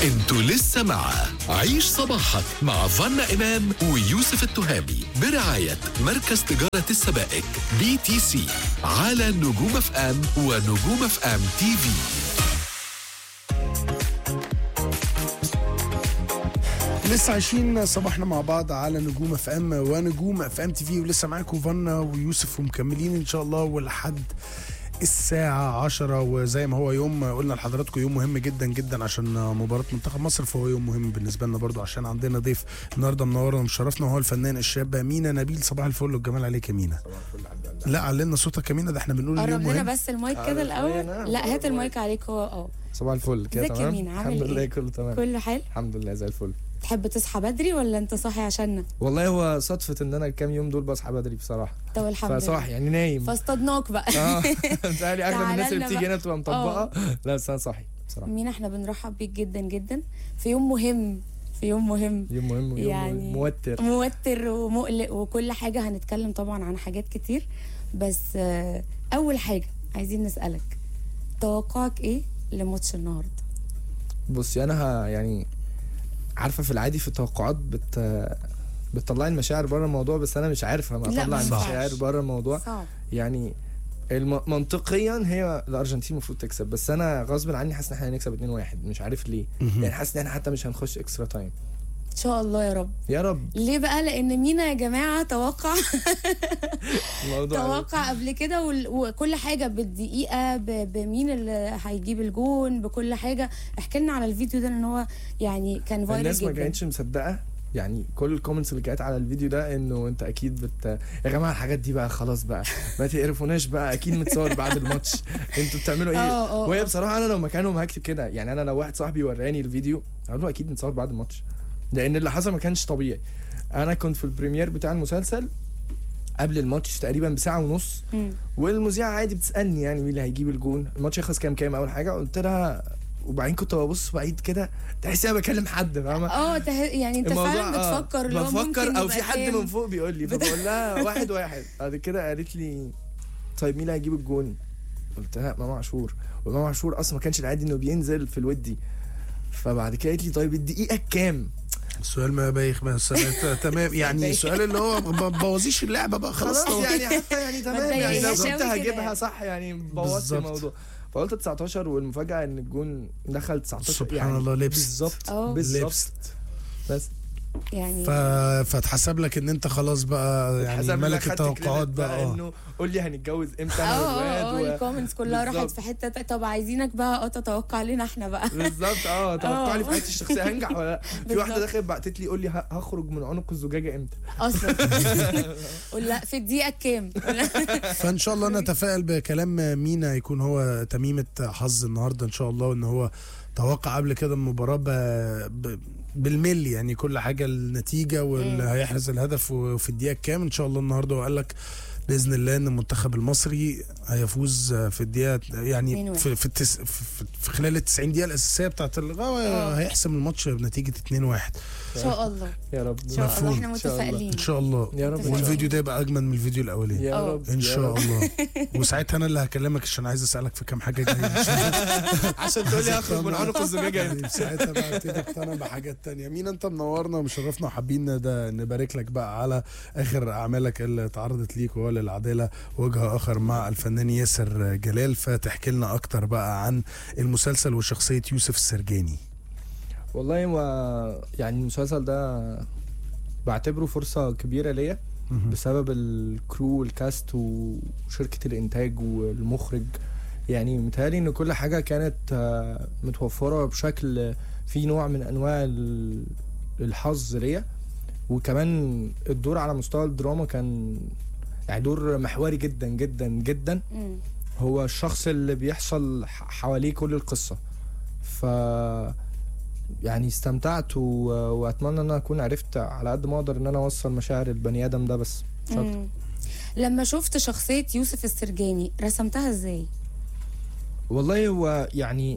انتوا لسه مع عيش صباحك مع فنا إمام ويوسف التهامي برعاية مركز تجارة السبائك بي تي سي على نجوم اف ام ونجوم اف ام تي في لسه عايشين صباحنا مع بعض على نجوم اف ام ونجوم اف ام تي في ولسه معاكم فنا ويوسف ومكملين ان شاء الله ولحد الساعة 10 وزي ما هو يوم قلنا لحضراتكم يوم مهم جدا جدا عشان مباراة منتخب مصر فهو يوم مهم بالنسبة لنا برضو عشان عندنا ضيف النهارده منورنا ومشرفنا وهو الفنان الشاب مينا نبيل صباح الفل والجمال عليك يا مينا لا علنا صوتك يا مينا ده احنا بنقول اليوم قرب لنا مهم بس المايك آه، كده شوية الاول أنا لا هات بقرب المايك عليك هو اه صباح الفل كده ازيك يا تمام مينا؟ عامل الحمد لله إيه؟ كله تمام كله حلو الحمد لله زي الفل تحب تصحى بدري ولا انت صاحي عشاننا والله هو صدفة ان انا الكام يوم دول بصحى بدري بصراحة طب الحمد لله فصاحي يعني نايم فاصطدناك بقى اه بتهيألي اغلب تعالى الناس اللي لنا بتيجي بقى. هنا بتبقى مطبقة لا بس انا صاحي بصراحة مينا احنا بنرحب بيك جدا جدا في يوم مهم في يوم مهم يوم مهم ويوم يعني موتر موتر ومقلق وكل حاجة هنتكلم طبعا عن حاجات كتير بس آه، أول حاجة عايزين نسألك توقعك إيه لماتش النهاردة؟ بصي انا ه- يعني عارفة في العادي في التوقعات بت بتطلعي المشاعر بره الموضوع بس انا مش عارف انا لا، اطلع ما المشاعر ينفعش. بره الموضوع صعب يعني الم... منطقيا هي الارجنتين المفروض تكسب بس انا غصب عني حاسس ان احنا هنكسب 2-1 مش عارف ليه يعني حاسس ان احنا حتى مش هنخش اكسترا تايم إن شاء الله يا رب يا رب ليه بقى لأن مينا يا جماعة توقع الموضوع توقع قبل كده وال- وكل حاجه بالدقيقه ب- بمين اللي هيجيب الجون بكل حاجه احكي لنا على الفيديو ده ان هو يعني كان فايرال الناس ما جدا كانتش مصدقه يعني كل الكومنتس اللي كانت على الفيديو ده انه انت اكيد بت يا جماعه الحاجات دي بقى خلاص بقى ما تقرفوناش بقى اكيد متصور بعد الماتش انتوا بتعملوا اه، ايه اه، وهي اه. بصراحه انا لو مكانهم هكتب كده يعني انا لو واحد صاحبي وراني الفيديو هقول له اكيد متصور بعد الماتش لان اللي حصل ما كانش طبيعي انا كنت في البريمير بتاع المسلسل قبل الماتش تقريبا بساعه ونص مم. والمذيعه عادي بتسالني يعني مين اللي هيجيب الجون الماتش يخلص كام كام اول حاجه قلت لها وبعدين كنت ببص بعيد كده تحسي انا بكلم حد فاهمه اه ته... يعني انت فعلا آه، بتفكر اللي هو ممكن بفكر او يبقى في حد كام. من فوق بيقول لي فبقول لها واحد واحد بعد كده قالت لي طيب مين اللي هيجيب الجون قلت لها امام عاشور وامام عاشور اصلا ما كانش العادي انه بينزل في الودي فبعد كده قالت لي طيب الدقيقه كام السؤال ما بايخ بس أنا ت- تمام يعني بايخ. السؤال اللي هو ما بوظيش اللعبه بقى خلاص خلاص يعني حتى يعني تمام يعني لو تضايقهاش كنت أوي كده هجيبها يعني. صح يعني بوظت بالظبط. الموضوع فقلت 19 والمفاجاه ان الجون دخل 19 سبحان يعني الله، لبست. بالظبط اه. بالظبط لبست بس يعني ف... فتحسب لك ان انت خلاص بقى يعني حسب ما ملك خدت التوقعات كريدت بقى اه انه قول لي هنتجوز امتى اه انا اه اه والواد و... الكومنتس كلها راحت بالظبط. في حته تا- طب عايزينك بقى اه تتوقع لنا احنا بقى بالظبط اه توقع لي في اه. حياتي الشخصيه هنجح ولا لا في واحده بالظبط. دخلت بعتت لي قول لي ه- هخرج من عنق الزجاجه امتى اصلا قول لا في الدقيقه كام فان شاء الله نتفائل بكلام مينا يكون هو تميمه حظ النهارده ان شاء الله وان هو توقع قبل كده المباراه ب... ب... بالملي يعني كل حاجه النتيجه واللي هيحرز الهدف وفي الدقيقه كام ان شاء الله النهارده وقال لك باذن الله ان المنتخب المصري هيفوز في الدقيقه يعني 2-1. في في, التس... في في خلال ال 90 دقيقه الاساسيه بتاعت اللقاء اه. هيحسم الماتش بنتيجه 2-1 ان شاء الله يا رب ان شاء الله مفهوم. احنا إن شاء الله. متفائلين ان شاء الله يا رب متفائلين. والفيديو ده يبقى اجمل من الفيديو الاولاني يا اه. رب ان يا شاء رب. الله وساعتها انا اللي هكلمك عشان عايز اسالك في كام حاجه جايه عشان تقول لي هخرج من عنق الزجاجه امتى ساعتها بقى ابتدي اقتنع بحاجات تانية مين انت منورنا ومشرفنا وحابين ده نبارك لك بقى على اخر اعمالك اللي اتعرضت ليك وهو للعداله وجه اخر مع الفنان ياسر جلال فتحكي لنا اكتر بقى عن المسلسل وشخصيه يوسف السرجاني والله ما يعني المسلسل ده بعتبره فرصة كبيرة ليا بسبب الكرو والكاست وشركة الإنتاج والمخرج يعني متهيألي إن كل حاجة كانت آه، متوفرة بشكل في نوع من أنواع ال- الحظ ليا وكمان الدور على مستوى الدراما كان يعني دور محوري جدا جدا جدا مم. هو الشخص اللي بيحصل ح- حواليه كل القصة ف يعني استمتعت و... واتمنى ان انا اكون عرفت على قد ما اقدر ان انا اوصل مشاعر البني ادم ده بس مش أكتر. مم. لما شفت شخصيه يوسف السرجاني رسمتها ازاي والله هو يعني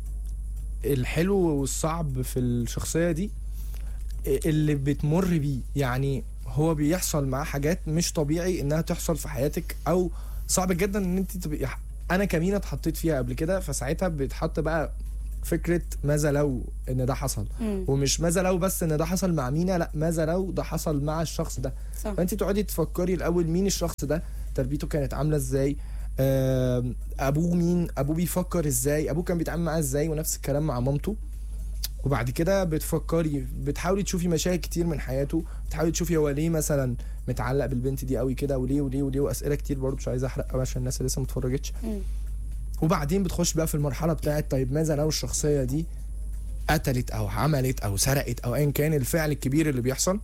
الحلو والصعب في الشخصية دي اللي بتمر بيه يعني هو بيحصل معاه حاجات مش طبيعي انها تحصل في حياتك او صعب جدا ان انت تبقي انا كمينة اتحطيت فيها قبل كده فساعتها بيتحط بقى فكره ماذا لو ان ده حصل مم. ومش ماذا لو بس ان ده حصل مع مينا لا ماذا لو ده حصل مع الشخص ده صح فانت تقعدي تفكري الاول مين الشخص ده تربيته كانت عامله ازاي آم، ابوه مين ابوه بيفكر ازاي ابوه كان بيتعامل معاه ازاي ونفس الكلام مع مامته وبعد كده بتفكري بتحاولي تشوفي مشاهد كتير من حياته بتحاولي تشوفي هو ليه مثلا متعلق بالبنت دي قوي كده وليه وليه وليه واسئله كتير برضه مش عايز احرق قوي عشان الناس اللي لسه ما اتفرجتش مم. وبعدين بتخش بقى في المرحله بتاعت طيب ماذا لو الشخصيه دي قتلت او عملت او سرقت او ايا كان الفعل الكبير اللي بيحصل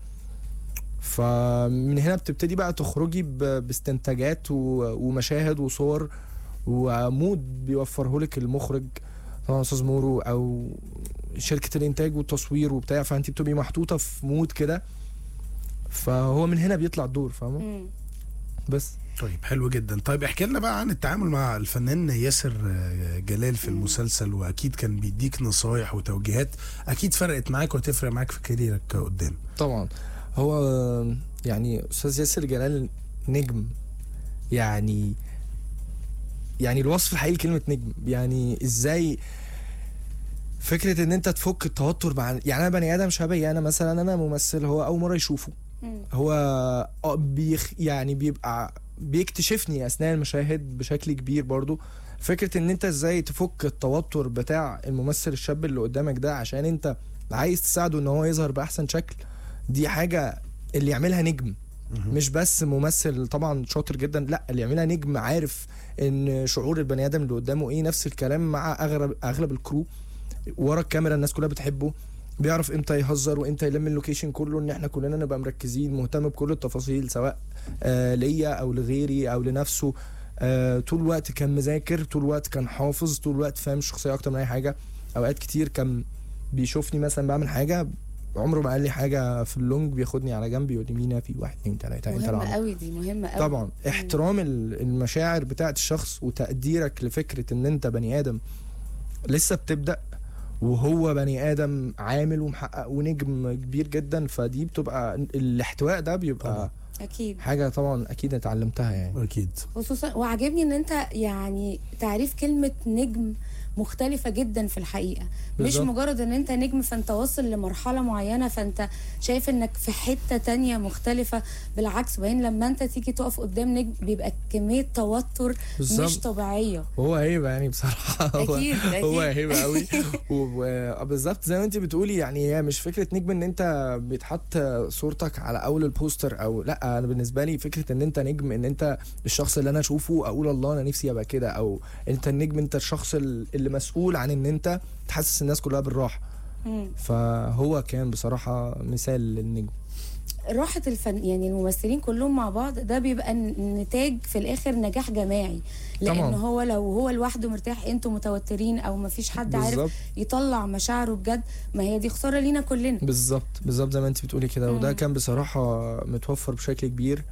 فمن هنا بتبتدي بقى تخرجي ب- باستنتاجات و- ومشاهد وصور ومود بيوفره لك المخرج طبعا استاذ مورو او شركه الانتاج والتصوير وبتاع فانت بتبقي محطوطه في مود كده فهو من هنا بيطلع الدور فاهمه مم. بس طيب حلو جدا طيب احكي لنا بقى عن التعامل مع الفنان ياسر آه، جلال في المسلسل واكيد كان بيديك نصايح وتوجيهات اكيد فرقت معاك وهتفرق معاك في كاريرك قدام طبعا هو يعني استاذ ياسر جلال نجم يعني يعني الوصف الحقيقي كلمه نجم يعني ازاي فكره ان انت تفك التوتر مع يعني انا بني ادم شبهي انا مثلا انا ممثل هو اول مره يشوفه مم. هو آه بيخ يعني بيبقى بيكتشفني اثناء المشاهد بشكل كبير برضو فكره ان انت ازاي تفك التوتر بتاع الممثل الشاب اللي قدامك ده عشان انت عايز تساعده ان هو يظهر باحسن شكل دي حاجه اللي يعملها نجم مش بس ممثل طبعا شاطر جدا لا اللي يعملها نجم عارف ان شعور البني ادم اللي قدامه ايه نفس الكلام مع اغلب اغلب الكرو ورا الكاميرا الناس كلها بتحبه بيعرف امتى يهزر وامتى يلم اللوكيشن كله ان احنا كلنا نبقى مركزين مهتم بكل التفاصيل سواء آه ليا او لغيري او لنفسه آه طول الوقت كان مذاكر طول الوقت كان حافظ طول الوقت فاهم الشخصيه اكتر من اي حاجه اوقات كتير كان بيشوفني مثلا بعمل حاجه عمره ما قال لي حاجه في اللونج بياخدني على جنب يقول لي مينا في واحد اتنين تلاته انت لو مهمة عملت قوي دي مهمة قوي طبعا احترام ال- المشاعر بتاعت الشخص وتقديرك لفكره ان انت بني ادم لسه بتبدا وهو بني ادم عامل ومحقق ونجم كبير جدا فدي بتبقى الاحتواء ده بيبقى طبعا. اكيد حاجه طبعا اكيد اتعلمتها يعني اكيد خصوصا وعجبني ان انت يعني تعريف كلمة نجم مختلفة جدا في الحقيقة مش بالظبط. مجرد ان انت نجم فانت واصل لمرحلة معينة فانت شايف انك في حتة تانية مختلفة بالعكس وبعدين لما انت تيجي تقف قدام نجم بيبقى كمية توتر مش بالظبط. طبيعية وهو هيبه يعني بصراحه هو أكيد، أكيد. هو هيبه قوي وبالظبط زي ما انت بتقولي يعني هي مش فكره نجم ان انت بيتحط صورتك على اول البوستر او لا انا بالنسبه لي فكره ان انت نجم ان انت الشخص اللي انا اشوفه اقول الله انا نفسي ابقى كده او انت النجم انت الشخص ال- اللي مسؤول عن ان انت تحسس الناس كلها بالراحه مم. فهو كان بصراحه مثال للنجم راحة الفن يعني الممثلين كلهم مع بعض ده بيبقى ن- نتاج في الاخر نجاح جماعي لان طبعاً. هو لو هو لوحده مرتاح انتوا متوترين او ما فيش حد عارف بالظبط يطلع مشاعره بجد ما هي دي خسارة لينا كلنا بالظبط بالظبط زي ما انت بتقولي كده وده مم. كان بصراحه متوفر بشكل كبير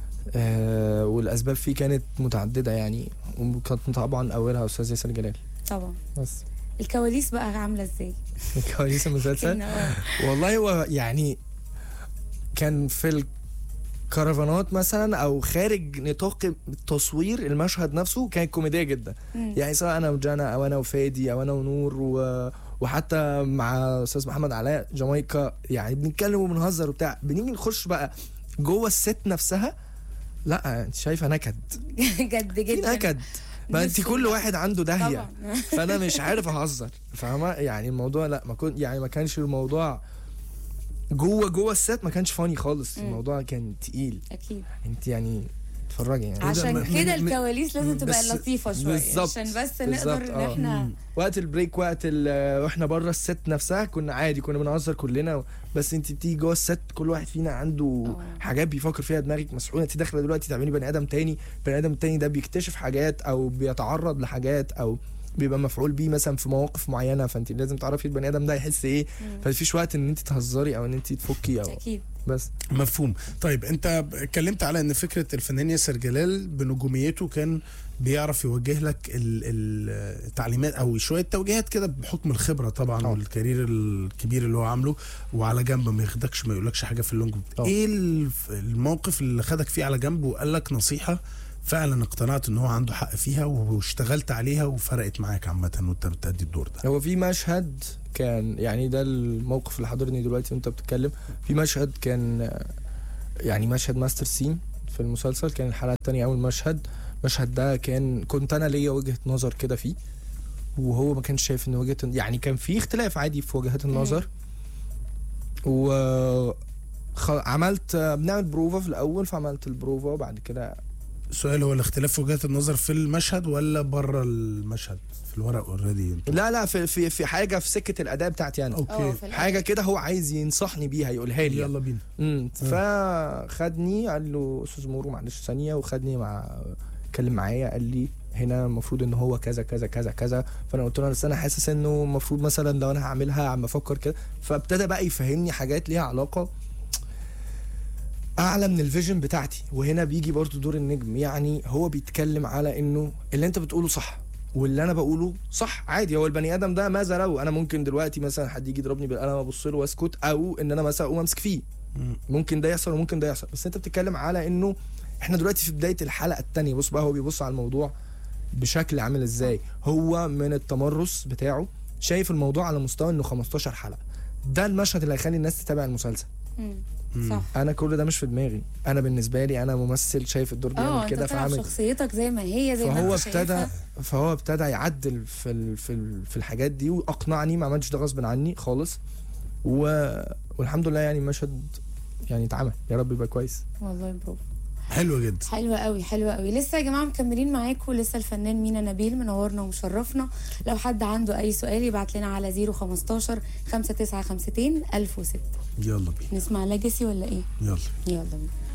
آه والاسباب فيه كانت متعدده يعني وكانت طبعا اولها استاذ ياسر جلال طبعا بس الكواليس بقى عاملة ازاي كواليس المسلسل آه. والله هو يعني كان في الكرفانات مثلا او خارج نطاق التصوير المشهد نفسه كانت كوميديه جدا مم. يعني سواء انا وجانا او انا وفادي او انا ونور و... وحتى مع استاذ محمد علاء جامايكا يعني بنتكلم وبنهزر وبتاع بنيجي نخش بقى جوه الست نفسها لا انت شايفه نكد جد في جدا نكد ما انت نفسي كل بقى. واحد عنده داهيه طبعا فانا مش عارف اهزر فاهمه يعني الموضوع لا ما كنت يعني ما كانش الموضوع جوه جوه السات ما كانش فاني خالص مم. الموضوع كان تقيل اكيد انت يعني اتفرجي يعني عشان من- كده من- الكواليس لازم تبقى بس- لطيفة شوية بالظبط. عشان بس بالظبط، نقدر ان اه. احنا وقت البريك وقت ال- واحنا بره الست نفسها كنا عادي كنا بنهزر كلنا بس انت بتيجي جوه الست كل واحد فينا عنده اه. حاجات بيفكر فيها دماغك مسحوله انت داخله دلوقتي تعملي بني ادم تاني بني ادم تاني ده بيكتشف حاجات او بيتعرض لحاجات او بيبقى مفعول بيه مثلا في مواقف معينه فانت لازم تعرفي البني ادم ده يحس ايه مم. فمفيش وقت ان انت تهزري او ان انت تفكي او اكيد بس مفهوم طيب انت اتكلمت على ان فكره الفنان ياسر جلال بنجوميته كان بيعرف يوجه لك ال- ال- التعليمات او شويه توجيهات كده بحكم الخبره طبعا اه. والكارير الكبير اللي هو عامله وعلى جنب ما ياخدكش ما يقولكش حاجه في اللونج اه. ايه الف- الموقف اللي خدك فيه على جنب وقال لك نصيحه فعلا اقتنعت ان هو عنده حق فيها واشتغلت عليها وفرقت معاك عامه وانت بتأدي الدور ده هو في مشهد كان يعني ده الموقف اللي حاضرني دلوقتي وانت بتتكلم في مشهد كان آه، يعني مشهد ماستر سين في المسلسل كان الحلقه الثانيه اول مشهد المشهد ده كان كنت انا ليا وجهه نظر كده فيه وهو ما كانش شايف ان وجهه يعني كان في اختلاف عادي في وجهات النظر و خ- عملت بنعمل بروفا في الاول فعملت البروفا وبعد كده السؤال هو الاختلاف في وجهات النظر في المشهد ولا بره المشهد في الورق اوريدي لا لا في في في حاجه في سكه الاداء بتاعتي انا اه اوكي في الآخر. حاجه كده هو عايز ينصحني بيها يقولها لي يلا بينا امم فخدني قال له استاذ مورو معلش ثانيه وخدني مع اتكلم معايا قال لي هنا المفروض ان هو كذا كذا كذا كذا فانا قلت له بس انا حاسس انه المفروض مثلا لو انا هعملها عم افكر كده فابتدى بقى يفهمني حاجات ليها علاقه اعلى من الفيجن بتاعتي وهنا بيجي برضو دور النجم يعني هو بيتكلم على انه اللي انت بتقوله صح واللي انا بقوله صح عادي هو البني ادم ده ماذا لو انا ممكن دلوقتي مثلا حد يجي يضربني بالقلم ابص له واسكت او ان انا مثلا اقوم امسك فيه مم. ممكن ده يحصل وممكن ده يحصل بس انت بتتكلم على انه احنا دلوقتي في بدايه الحلقه الثانيه بص بقى هو بيبص على الموضوع بشكل عامل ازاي هو من التمرس بتاعه شايف الموضوع على مستوى انه 15 حلقه ده المشهد اللي هيخلي الناس تتابع المسلسل مم. مم. صح انا كل ده مش في دماغي انا بالنسبه لي انا ممثل شايف الدور اه بيعمل انت كده بتلعب فعامل شخصيتك زي ما هي زي ما فهو انت ابتدى شايفها. فهو ابتدى يعدل في ال في ال في الحاجات دي واقنعني ما عملش ده غصب عني خالص و... والحمد لله يعني المشهد يعني اتعمل يا رب يبقى كويس والله برافو حلوه جدا حلوة قوي حلوة قوي لسه يا جماعة مكملين معاكم لسه الفنان مينا نبيل منورنا ومشرفنا لو حد عنده أي سؤال يبعت لنا على 015 5952 1006 يلا بينا نسمع ليجاسي ولا إيه؟ يلا يلا بينا